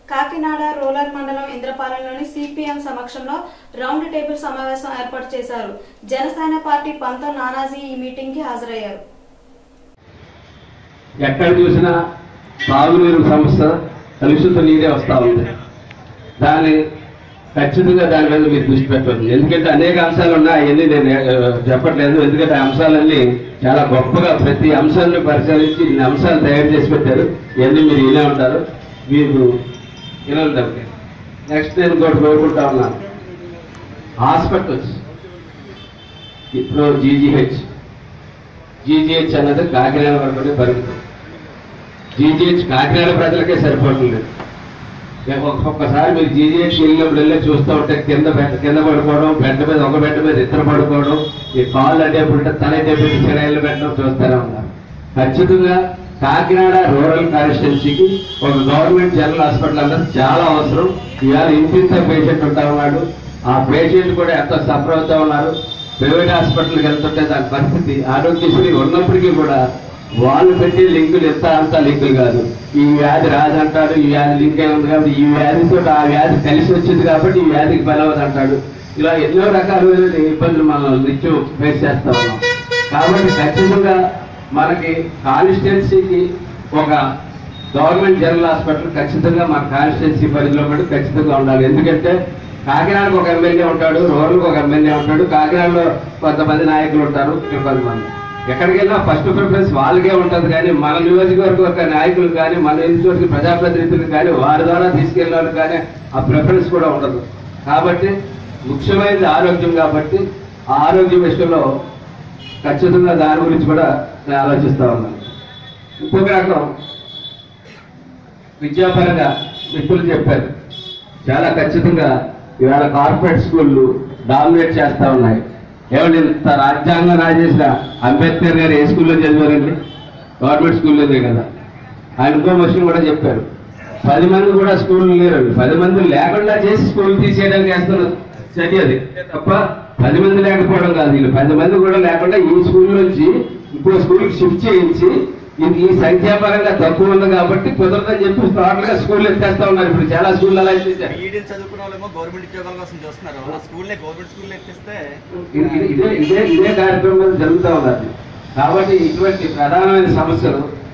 Kakinada rural మండలం ఇంద్రపాలెంలోని CPM సమక్షంలో రౌండ్ టేబుల్ సమావేశం ఏర్పాటు చేశారు జనసేన పార్టీ పంతం నానాజీ ఈ మీటింగ్ కి హాజరయ్యారు ఎక్కడ చూసినా తాగునీరు సమస్య కలుషిత నీరే వస్తూ ఉంది దాన్ని ఖచ్చితంగా దాని మీద మీరు దృష్టి పెట్టండి ఎందుకంటే అనేక అంశాలు ఉన్నాయి అవన్నీ నేను ఆ, చెప్పట్లేదు ఎందుకంటే ఆ అంశాలన్నీ చాలా గొప్పగా ప్రతి అంశాన్ని పరిశీలించి ఇన్ని అంశాలు తయారు చేసి పెట్టారు ఇవన్నీ మీరు వినే ఉంటారు మీరు వినే ఉంటారు నెక్స్ట్ నేను ఇంకోటి కోరుకుంటా ఉన్నాను హాస్పిటల్స్ ఇప్పుడు జీజీహెచ్ జీజీహెచ్ అన్నది కాకినాడ వరకునే పరిమితం జీజీహెచ్ కాకినాడ ప్రజలకే సరిపోతుంది రేపు ఒక్కొక్కసారి మీరు జీజీహెచ్ వెళ్ళినప్పుడు వెళ్ళి చూస్తూ ఉంటే కింద బెడ్ కింద పడుకోవడం బెడ్ మీద ఒక బెడ్ మీద ఇద్దరు పడుకోవడం ఈ కాళ్ళు అడ్డేపుంటే తల అడ్డేపుంటే చిరాయిలు పెట్టడం చూస్తూనే ఉన్నారు ఖచ్చితంగా కాకినాడ రూరల్ కాన్స్టిట్యున్సీకి ఒక గవర్నమెంట్ జనరల్ హాస్పిటల్ అన్నది చాలా అవసరం ఇవాళ ఇంటింత పేషెంట్ ఉంటా ఉన్నాడు ఆ పేషెంట్ కూడా ఎంత సఫర్ అవుతా ఉన్నారు ప్రైవేట్ హాస్పిటల్కి వెళ్తుంటే దాని పరిస్థితి ఆరోగ్యశ్రీ ఉన్నప్పటికీ కూడా వాళ్ళు పెట్టే లింకులు ఎంత అంత లింకులు కాదు ఈ వ్యాధి రాదంటాడు ఈ వ్యాధి లింక్ అయి ఉంది కాబట్టి ఈ వ్యాధితో ఆ వ్యాధి కలిసి వచ్చింది కాబట్టి ఈ వ్యాధికి బలవదు అంటాడు ఇలా ఎన్నో రకాలైన ఇబ్బందులు మనం నిత్యం ఫేస్ చేస్తా ఉన్నాం కాబట్టి ఖచ్చితంగా మనకి కాన్స్టిట్యున్సీకి ఒక గవర్నమెంట్ జనరల్ హాస్పిటల్ ఖచ్చితంగా మన కాన్స్టిట్యున్సీ పరిధిలో కూడా ఖచ్చితంగా ఉండాలి ఎందుకంటే కాకినాడకు ఒక ఎమ్మెల్యే ఉంటాడు రూరల్కి ఒక ఎమ్మెల్యే ఉంటాడు కాకినాడలో కొంతమంది నాయకులు ఉంటారు ఇక్కడ కొంతమంది ఎక్కడికి వెళ్ళినా ఫస్ట్ ప్రిఫరెన్స్ వాళ్ళకే ఉంటుంది కానీ మన నియోజకవర్గ యొక్క నాయకులు కానీ మన నియోజకవర్గ ప్రజాప్రతినిధులు కానీ వారి ద్వారా తీసుకెళ్ళాలి కానీ ఆ ప్రిఫరెన్స్ కూడా ఉండదు కాబట్టి ముఖ్యమైనది ఆరోగ్యం కాబట్టి ఆ ఆరోగ్యం విషయంలో ఖచ్చితంగా దాని గురించి కూడా నేను ఆలోచిస్తా ఉన్నాను ఇంకొక రకం విద్యాపరంగా మిత్రులు చెప్పారు చాలా ఖచ్చితంగా ఇవాళ కార్పొరేట్ స్కూళ్ళు డామినేట్ చేస్తా ఉన్నాయి ఏమండి ఇంత రాజ్యాంగం రాజేసిన అంబేద్కర్ గారు ఏ స్కూల్లో చదివారండి గవర్నమెంట్ స్కూల్లోనే కదా ఆయన ఇంకో విషయం కూడా చెప్పారు పది మంది కూడా స్కూల్ లేరు పది మంది లేకుండా చేసి స్కూల్ తీసేయడానికి వేస్తున్న చర్య అది తప్ప పది మంది లేకపోవడం కాదు వీళ్ళు పది మంది కూడా లేకుండా ఈ స్కూల్ నుంచి ఇంకో స్కూల్కి షిఫ్ట్ చేయించి ఇది ఈ సంఖ్యాపరంగా తక్కువ ఉంది కాబట్టి కుదరదని చెప్పి టోటల్ గా స్కూల్ ఎత్తేస్తా ఉన్నారు ఇప్పుడు చాలా స్కూల్ అలా చేశారు ఈడీలు చదువుకున్న వాళ్ళేమో గవర్నమెంట్ ఉద్యోగాల కోసం చూస్తున్నారు ఆ స్కూల్లే గవర్నమెంట్ స్కూల్ ఎక్కిస్తే ఇది- ఇది- ఇదే ఇదే ఇదే కార్యక్రమం జరుగుతూ ఉన్నది కాబట్టి ఇటువంటి ప్రధానమైన సమస్యలు